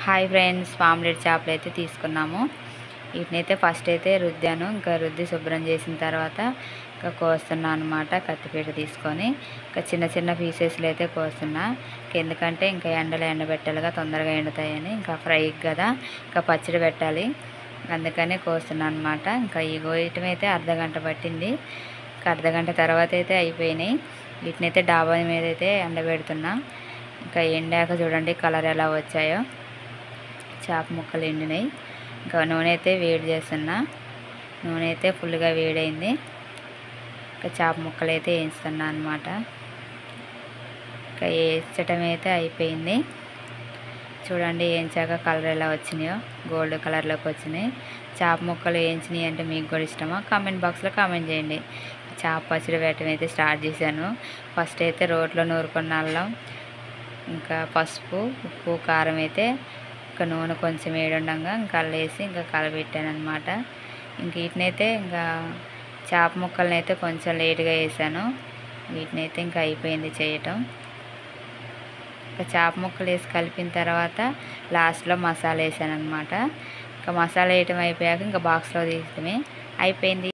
hi friends pomfret చేపలు అయితే తీసుకున్నాము వీటినైతే ఫస్ట్ అయితే రుద్దాను ఇంకా రుద్ది శుభ్రం చేసిన తర్వాత ఇంకా కోస్తున్నా అనమాట కత్తిపీట తీసుకొని ఇంకా చిన్న చిన్న పీసెస్లు అయితే కోస్తున్నా ఎందుకంటే ఇంకా ఎండలో ఎండబెట్టాలిగా తొందరగా ఎండుతాయని ఇంకా ఫ్రై కదా ఇంకా పచ్చడి పెట్టాలి అందుకనే కోస్తున్నా అనమాట ఇంకా ఈ గోయటం అయితే అర్ధ గంట పట్టింది ఇంకా అర్ధ గంట తర్వాత అయితే అయిపోయినాయి వీటినైతే డాబా మీద అయితే ఎండబెడుతున్నా ఇంకా ఎండాక చూడండి కలర్ ఎలా వచ్చాయో చేప ముక్కలు ఎండినాయి ఇంకా నూనె అయితే వేడి చేస్తున్నా నూనె అయితే ఫుల్గా వేడైంది ఇంకా చేప ముక్కలు అయితే వేయిస్తున్నా అనమాట ఇంకా వేయించటం అయితే అయిపోయింది చూడండి వేయించాక కలర్ ఎలా వచ్చినాయో గోల్డ్ కలర్లోకి వచ్చినాయి చేప ముక్కలు వేయించినాయి అంటే మీకు కూడా ఇష్టమా కామెంట్ బాక్స్లో కామెంట్ చేయండి చేప పచ్చడి వేయటం అయితే స్టార్ట్ చేశాను ఫస్ట్ అయితే రోట్లో నూరుకున్న అల్లం ఇంకా పసుపు ఉప్పు కారం అయితే ఇంకా నూనె కొంచెం వేడుండగా ఇంకా అల్లం వేసి ఇంకా కలబెట్టాను అనమాట ఇంక వీటినైతే ఇంకా చేప ముక్కల్ని అయితే కొంచెం లేట్గా వేసాను వీటినైతే ఇంకా అయిపోయింది చేయటం ఇంకా చేప ముక్కలు వేసి కలిపిన తర్వాత లాస్ట్లో మసాలా వేసాను అనమాట ఇంకా మసాలా వేయటం అయిపోయాక ఇంకా బాక్స్లో తీసడమే అయిపోయింది